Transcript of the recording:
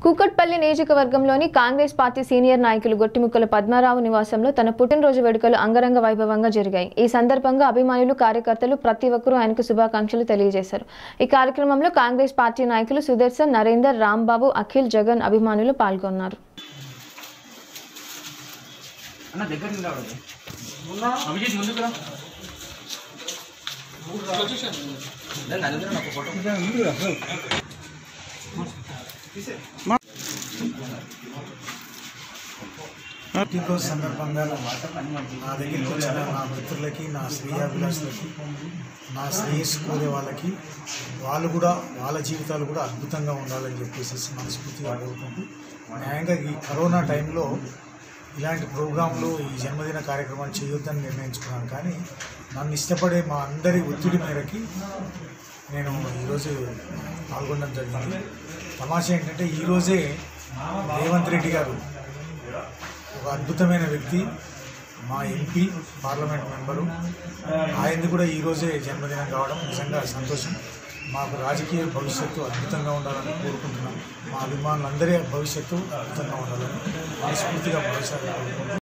కూకట్పల్లి నియోజకవర్గంలోని Congress party senior నాయకులు గొట్టిముక్కల పద్మారావు నివాసంలో తన పుట్టినరోజు వేడుకలు అంగరంగ వైభవంగా జరిగాయి ఈ సందర్భంగా అభిమానులు కార్యకర్తలు ప్రతి ఒక్కరూ ఆయనకు శుభాకాంక్షలు తెలియజేశారు ఈ కార్యక్రమంలో కాంగ్రెస్ పార్టీ నాయకులు సుదర్శన్ నరేందర్ రాంబాబు అఖిల్ జగన్ అభిమానులు పాల్గొన్నారు అన్న దగ్గర నిలబడదు అభిజిత్ ముందుకు రా లేదు, నలుగురు ఒక ఫోటో పుట్టినరోజు సందర్భంగా నా దగ్గరికి వచ్చిన నా మిత్రులకి నా శ్రేయాభిలాషులకి నా శ్రేయస్సు కోరే వాళ్ళకి వాళ్ళు కూడా వాళ్ళ జీవితాలు కూడా అద్భుతంగా ఉండాలని చెప్పేసి మనస్ఫూర్తిగా కోరుకుంటూ న్యాయంగా ఈ కరోనా టైంలో ఇలాంటి ప్రోగ్రాంలు ఈ జన్మదిన కార్యక్రమాలు చేయొద్దని నిర్ణయించుకున్నాను కానీ నన్ను ఇష్టపడే మా అందరి ఒత్తిడి మేరకి నేను ఈరోజు పాల్గొనడం జరిగింది తమాషా ఏంటంటే ఈరోజే రేవంత్ రెడ్డి గారు ఒక అద్భుతమైన వ్యక్తి మా ఎంపీ పార్లమెంట్ మెంబరు ఆయనది కూడా ఈరోజే జన్మదినం కావడం నిజంగా సంతోషం మాకు రాజకీయ భవిష్యత్తు అద్భుతంగా ఉండాలని కోరుకుంటున్నాం మా అభిమానులందరి భవిష్యత్తు అద్భుతంగా ఉండాలని మనస్ఫూర్తిగా భవిష్యత్తు కోరుకుంటున్నాం